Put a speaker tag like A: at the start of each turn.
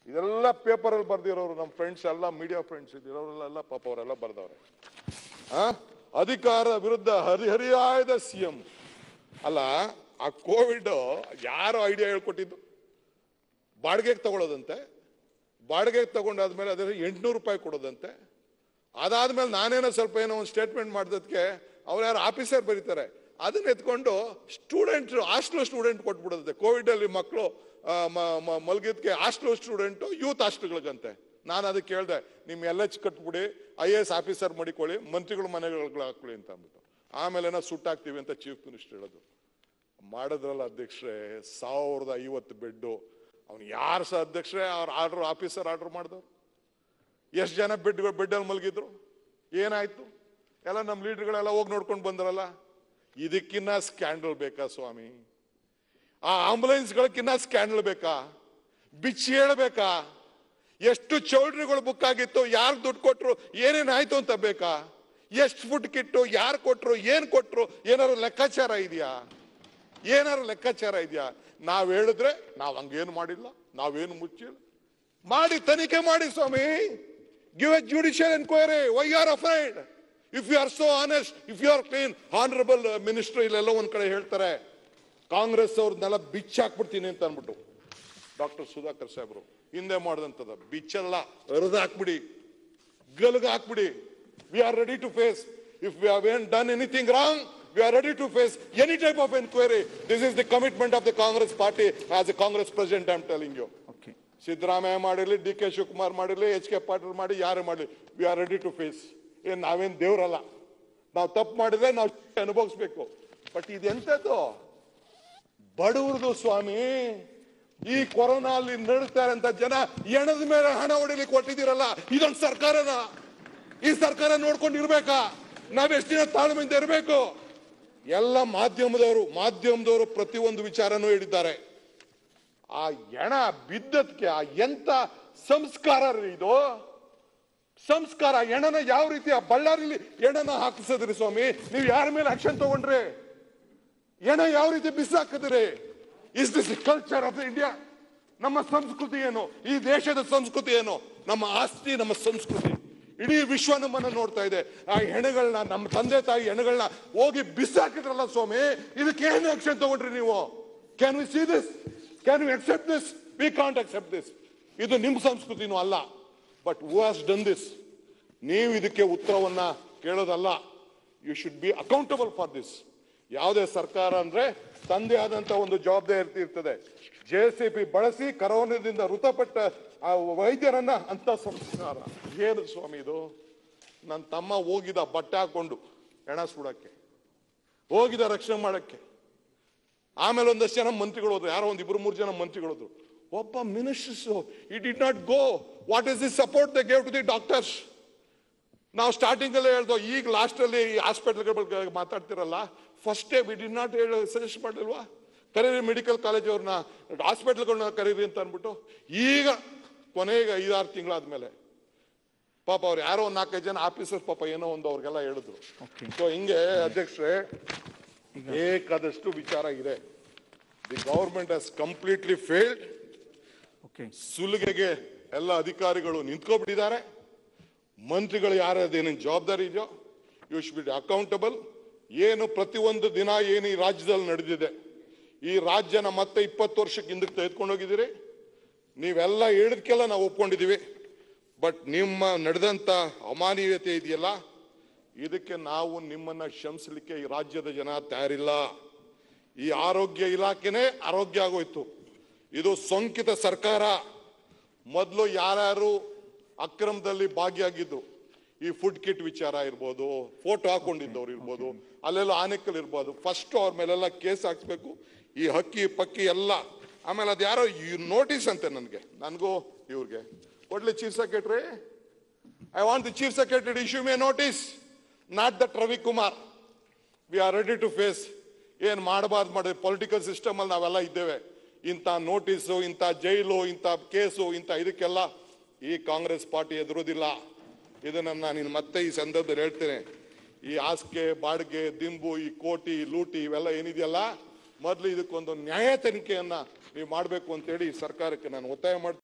A: ಇದೆಲ್ಲ ಪೇಪರಲ್ಲಿ ಬರ್ದಿರೋರು ನಮ್ಮ ಫ್ರೆಂಡ್ಸ್ ಎಲ್ಲ ಮೀಡಿಯಾ ಫ್ರೆಂಡ್ಸ್ ಇದಿರೋರೆಲ್ಲ ಪಾಪ ಅವರೆಲ್ಲ ಬರ್ದವ್ರೆ ಆ ಅಧಿಕಾರ ವಿರುದ್ಧ ಹರಿಹರಿಯಾಯದ ಸಿಎಂ ಅಲ್ಲ ಆ ಕೋವಿಡ್ ಯಾರು ಐಡಿಯಾ ಹೇಳ್ಕೊಟ್ಟಿದ್ದು ಬಾಡಿಗೆಗೆ ತಗೊಳ್ಳೋದಂತೆ ಬಾಡಿಗೆಗೆ ತಗೊಂಡಾದ್ಮೇಲೆ ಅದರ ಎಂಟ್ನೂರು ರೂಪಾಯಿ ಕೊಡೋದಂತೆ ಅದಾದ್ಮೇಲೆ ನಾನೇನೋ ಸ್ವಲ್ಪ ಏನೋ ಒಂದು ಸ್ಟೇಟ್ಮೆಂಟ್ ಮಾಡಿದಕ್ಕೆ ಅವ್ರು ಯಾರು ಆಫೀಸರ್ ಬರೀತಾರೆ ಅದನ್ನ ಎತ್ಕೊಂಡು ಸ್ಟೂಡೆಂಟ್ ಹಾಸ್ಟೆಲ್ ಸ್ಟೂಡೆಂಟ್ ಕೊಟ್ಬಿಡೋದಂತೆ ಕೋವಿಡ್ ಅಲ್ಲಿ ಮಕ್ಕಳು ಮಲಗಿದ್ಕೆ ಹಾಸ್ಟೆಲ್ ಸ್ಟೂಡೆಂಟು ಯೂತ್ ಹಾಸ್ಟೆಲ್ಗಳಿಗಂತೆ ನಾನು ಅದಕ್ಕೆ ಕೇಳಿದೆ ನಿಮ್ಮ ಎಲ್ ಎಚ್ ಕಟ್ಬಿಡಿ ಐ ಎ ಎಸ್ ಆಫೀಸರ್ ಮಾಡಿಕೊಳ್ಳಿ ಮಂತ್ರಿಗಳ ಮನೆಗಳಿಗೆ ಹಾಕೊಳ್ಳಿ ಅಂತ ಅಂದ್ಬಿಟ್ಟು ಆಮೇಲೆ ಏನೋ ಸುಟ್ಟಾಕ್ತೀವಿ ಅಂತ ಚೀಫ್ ಮಿನಿಸ್ಟರ್ ಹೇಳೋದು ಮಾಡಿದ್ರಲ್ಲ ಅಧ್ಯಕ್ಷರೇ ಸಾವಿರದ ಐವತ್ತು ಬೆಡ್ಡು ಅವ್ನು ಯಾರು ಸಹ ಅಧ್ಯಕ್ಷರೇ ಅವ್ರ ಆರ್ಡರ್ ಆಫೀಸರ್ ಆರ್ಡರ್ ಮಾಡಿದವ್ರು ಎಷ್ಟು ಜನ ಬೆಡ್ ಬೆಡ್ಡಲ್ಲಿ ಮಲಗಿದ್ರು ಏನಾಯ್ತು ಎಲ್ಲ ನಮ್ಮ ಲೀಡರ್ಗಳೆಲ್ಲ ಹೋಗಿ ನೋಡ್ಕೊಂಡು ಬಂದ್ರಲ್ಲ ಇದಕ್ಕಿನ್ನ ಸ್ಕ್ಯಾಂಡಲ್ ಬೇಕಾ ಸ್ವಾಮಿ ಆ ಆಂಬುಲೆನ್ಸ್ಗಳಕ್ಕಿನ್ನ ಸ್ಕ್ಯಾಂಡಲ್ ಬೇಕಾ ಬಿಚ್ಚಿ ಹೇಳಬೇಕಾ ಎಷ್ಟು ಚೌಲ್ಟ್ರಿಗಳು ಬುಕ್ ಆಗಿತ್ತು ಯಾರು ದುಡ್ಡು ಕೊಟ್ರು ಏನೇನಾಯ್ತು ಅಂತ ಬೇಕಾ ಎಷ್ಟು ಫುಡ್ ಕಿಟ್ಟು ಯಾರು ಕೊಟ್ರು ಏನ್ ಕೊಟ್ರು ಏನಾದ್ರು ಲೆಕ್ಕಾಚಾರ ಇದೆಯಾ ಏನಾದ್ರು ಲೆಕ್ಕಾಚಾರ ಇದೆಯಾ ನಾವ್ ಹೇಳಿದ್ರೆ ನಾವ್ ಹಂಗೇನು ಮಾಡಿಲ್ಲ ನಾವೇನು ಮುಚ್ಚಿಲ್ಲ ಮಾಡಿ ತನಿಖೆ ಮಾಡಿ ಸ್ವಾಮಿ give a judicial enquiry why are afraid if you are so honest if you are clean honourable minister ಇಲ್ಲೆಲ್ಲ ಒಂದ್ ಕಡೆ ಹೇಳ್ತಾರೆ ಕಾಂಗ್ರೆಸ್ ಅವ್ರನ್ನೆಲ್ಲ ಬಿಚ್ಚಾಕ್ಬಿಡ್ತೀನಿ ಅಂತ ಅನ್ಬಿಟ್ಟು ಡಾಕ್ಟರ್ ಸುಧಾಕರ್ ಸಾಹೇಬ್ರು ಹಿಂದೆ ಮಾಡಿದಂತದ ಬಿಚ್ಚಲ್ಲ ಹರಿದು ಹಾಕ್ಬಿಡಿ ಗಲ್ಗ ಹಾಕ್ಬಿಡಿ we are ready to face if we have an done anything wrong we are ready to face any type of enquiry this is the commitment of the Congress party as a Congress president I am telling you
B: okay
A: Siddaramaiah ಮಾಡಿರ್ಲಿ D K Shivakumar ಮಾಡಿರ್ಲಿ H K Patil ಮಾಡಿ ಯಾರು ಮಾಡಲಿ we are ready to face ಏನ್ ನಾವೇನ್ ದೇವ್ರಲ್ಲ ನಾವು ತಪ್ಪು ಮಾಡಿದ್ರೆ ನಾವು ಅನುಭವಿಸ್ಬೇಕು ಬಟ್ ಇದೆಂತದ್ದು ಬಡವ್ರದು ಸ್ವಾಮಿ ಈ ಕೊರೋನಾ ಅಲ್ಲಿ ನಡೀತಾರೆ ಅಂತ ಜನ ಎಣದ ಮೇಲೆ ಹಣ ಹೊಡಿಲಿಕ್ಕೆ ಕೊಟ್ಟಿದ್ದೀರಲ್ಲ ಇದೊಂದು ಸರ್ಕಾರನ ಈ ಸರ್ಕಾರ ನೋಡ್ಕೊಂಡು ಇರ್ಬೇಕಾ ನಾವ್ ಎಷ್ಟು ದಿನ ತಾಳ್ಮೆಯಿಂದ ಇರಬೇಕು ಎಲ್ಲ ಮಾಧ್ಯಮದವರು ಮಾಧ್ಯಮದವರು ಪ್ರತಿಯೊಂದು ವಿಚಾರನೂ ಹೇಳಿದ್ದಾರೆ ಆ ಎಣ ಬಿದ್ದದ್ಕೆ ಆ ಎಂತ ಸಂಸ್ಕಾರ ರೀ ಇದು ಸಂಸ್ಕಾರ ಎಣನ ಯಾವ ರೀತಿ ಆ ಬಳ್ಳಾರಿಲಿ ಎಣನ ಹಾಕಿಸಿದ್ರಿ ಸ್ವಾಮಿ ನೀವು ಯಾರ ಮೇಲೆ ಆಕ್ಷನ್ ತಗೊಂಡ್ರಿ ಎಣ ಯಾವ ರೀತಿ ಬಿಸಾಕಿದ್ರಿ is this culture of India ನಮ್ಮ ಸಂಸ್ಕೃತಿ ಏನು ಈ ದೇಶದ ಸಂಸ್ಕೃತಿ ಏನು ನಮ್ಮ ಆಸ್ತಿ ನಮ್ಮ ಸಂಸ್ಕೃತಿ ಇಡೀ ವಿಶ್ವ ನಮ್ಮನ್ನ ನೋಡ್ತಾ ಇದೆ ಆ ಹೆಣಗಳನ್ನ ನಮ್ಮ ತಂದೆ ತಾಯಿ ಹೆಣಗಳನ್ನ ಹೋಗಿ ಬಿಸಾಕಿದ್ರಲ್ಲ ಸ್ವಾಮಿ ಇದಕ್ಕೆ ಏನು ಆಕ್ಷನ್ ತಗೊಂಡ್ರಿ ನೀವು can we see this can we accept this we can't accept this ಇದು ನಿಮ್ಮ ಸಂಸ್ಕೃತಿನೂ ಅಲ್ಲ but who has done this ನೀವು ಇದಕ್ಕೆ ಉತ್ತರವನ್ನ ಕೇಳೋದಲ್ಲ you should be accountable for this ಯಾವುದೇ ಸರ್ಕಾರ ಅಂದ್ರೆ ತಂದೆ ಆದಂತ ಒಂದು ಜವಾಬ್ದಾರಿ ಇರ್ತದೆ ಜೆ ಸಿ ಪಿ ಬಳಸಿ ಕರೋನಾದಿಂದ ಮೃತಪಟ್ಟ ಆ ವೈದ್ಯರನ್ನ ಅಂತ ಸಂಸ್ಕಾರ ಏನು ಸ್ವಾಮಿ ಇದು ನನ್ನ ತಮ್ಮ ಹೋಗಿದ ಬಟ್ಟೆ ಹಾಕೊಂಡು ಹೆಣ ಸುಡಕ್ಕೆ ಹೋಗಿದ ರಕ್ಷಣೆ ಮಾಡಕ್ಕೆ ಆಮೇಲೆ ಒಂದಷ್ಟು ಜನ ಮಂತ್ರಿಗಳು ಹೋದ್ರು ಯಾರೋ ಒಂದ್ ಇಬ್ರು ಮೂರು ಜನ ಮಂತ್ರಿಗಳು ಹೋದ್ರು ಒಬ್ಬ ministers he did not go what is the support they gave to the doctors ನಾವು ಸ್ಟಾರ್ಟಿಂಗ್ ಅಲ್ಲೇ ಹೇಳ್ದೋ ಈಗ ಲಾಸ್ಟ್ ಅಲ್ಲಿ ಹಾಸ್ಪಿಟಲ್ಗಳ ಬಗ್ಗೆ ಮಾತಾಡ್ತಿರಲ್ಲ first day we did not ಹೇಳಿ ಸಜೆಸ್ಟ್ ಮಾಡಿಲ್ವಾ ಕರೀರಿ ಮೆಡಿಕಲ್ ಕಾಲೇಜ್ ಅವ್ರನ್ನ ಹಾಸ್ಪಿಟಲ್ಗಳನ್ನ ಕರೀರಿ ಅಂತ ಅಂದ್ಬಿಟ್ಟು ಈಗ ಕೊನೆಗೆ ಐದಾರು ತಿಂಗಳಾದ್ಮೇಲೆ ಪಾಪ ಅವ್ರು ಯಾರೋ ಒಂದು ನಾಲ್ಕೈದು ಜನ ಆಫೀಸರ್ಸ್ ಪಾಪ ಏನೋ ಒಂದು ಅವ್ರಿಗೆಲ್ಲ ಹೇಳಿದ್ರು
B: ಓಕೆ
A: ಸೊ ಹಿಂಗೆ ಅಧ್ಯಕ್ಷರೇ ಬೇಕಾದಷ್ಟು ವಿಚಾರ ಇದೆ the government has completely failed
B: okay
A: ಸುಲಿಗೆಗೆ ಎಲ್ಲ ಅಧಿಕಾರಿಗಳು ನಿಂತ್ಕೊಬಿಟ್ಟಿದ್ದಾರೆ ಮಂತ್ರಿಗಳು ಯಾರ್ಯಾರ್ದೇನೇನು ಜವಾಬ್ದಾರಿ ಇದೆಯೋ ಯು ಶುಡ್ ಬಿ ಅಕೌಂಟಬಲ್ ಏನು ಪ್ರತಿಯೊಂದು ದಿನ ಏನು ಈ ರಾಜ್ಯದಲ್ಲಿ ನಡೆದಿದೆ ಈ ರಾಜ್ಯನ ಮತ್ತೆ ಇಪ್ಪತ್ತು ವರ್ಷಕ್ಕೆ ಹಿಂದಕ್ಕೆ ತೆಗೆದುಕೊಂಡು ಹೋಗಿದ್ದೀರಿ ನೀವೆಲ್ಲ ಹೇಳಿದ್ಕೆಲ್ಲ ನಾವು ಒಪ್ಕೊಂಡಿದ್ದೀವಿ ಬಟ್ ನಿಮ್ಮ ನಡೆದಂತ ಅಮಾನವೀಯತೆ ಇದೆಯಲ್ಲ ಇದಕ್ಕೆ ನಾವು ನಿಮ್ಮನ್ನ ಕ್ಷಮಿಸಲಿಕ್ಕೆ ಈ ರಾಜ್ಯದ ಜನ ತಯಾರಿಲ್ಲ ಈ ಆರೋಗ್ಯ ಇಲಾಖೆನೇ ಆರೋಗ್ಯ ಆಗೋಯ್ತು ಇದು ಸೋಂಕಿತ ಸರ್ಕಾರ ಮೊದಲು ಯಾರ್ಯಾರು ಅಕ್ರಮದಲ್ಲಿ ಭಾಗಿಯಾಗಿದ್ರು ಈ ಫುಡ್ ಕಿಟ್ ವಿಚಾರ ಇರ್ಬೋದು ಫೋಟೋ ಹಾಕೊಂಡಿದ್ದವ್ರು ಇರ್ಬೋದು ಅಲ್ಲೆಲ್ಲ ಆನೆಕಲ್ ಇರ್ಬೋದು ಫಸ್ಟ್ ಅವ್ರ ಮೇಲೆಲ್ಲ ಕೇಸ್ ಹಾಕ್ಸ್ಬೇಕು ಈ ಹಕ್ಕಿ ಪಕ್ಕಿ ಎಲ್ಲ ಆಮೇಲೆ ಅದು ಯಾರೋ ನೋಟಿಸ್ ಅಂತೆ ನನಗೆ ನನಗೂ ಇವ್ರಿಗೆ ಕೊಡ್ಲಿ chief secretary I want the chief secretary issue may notice not that Ravikumar we are ready to face ಏನ್ ಮಾಡಬಾರ್ದು ಮಾಡಿ ಪೊಲಿಟಿಕಲ್ ಸಿಸ್ಟಮ್ ಅಲ್ಲಿ ನಾವೆಲ್ಲ ಇದ್ದೇವೆ ಇಂಥ ನೋಟಿಸು ಇಂಥ ಜೈಲು ಇಂಥ ಕೇಸು ಇಂಥ ಇದಕ್ಕೆಲ್ಲ ಈ ಕಾಂಗ್ರೆಸ್ ಪಾರ್ಟಿ ಎದುರುದಿಲ್ಲ ಇದನ್ನ ನಾನು ಇನ್ನು ಮತ್ತೆ ಈ ಸಂದರ್ಭದಲ್ಲಿ ಹೇಳ್ತೇನೆ ಈ ಹಾಸಿಗೆ ಬಾಡಿಗೆ ದಿಂಬು ಈ ಕೋಟಿ ಲೂಟಿ ಇವೆಲ್ಲ ಏನಿದೆಯಲ್ಲ ಮೊದಲು ಇದಕ್ಕೊಂದು ನ್ಯಾಯ ತನಿಖೆಯನ್ನ ನೀವು ಮಾಡಬೇಕು ಅಂತೇಳಿ ಈ ಸರ್ಕಾರಕ್ಕೆ ನಾನು ಒತ್ತಾಯ ಮಾಡ್ತೀನಿ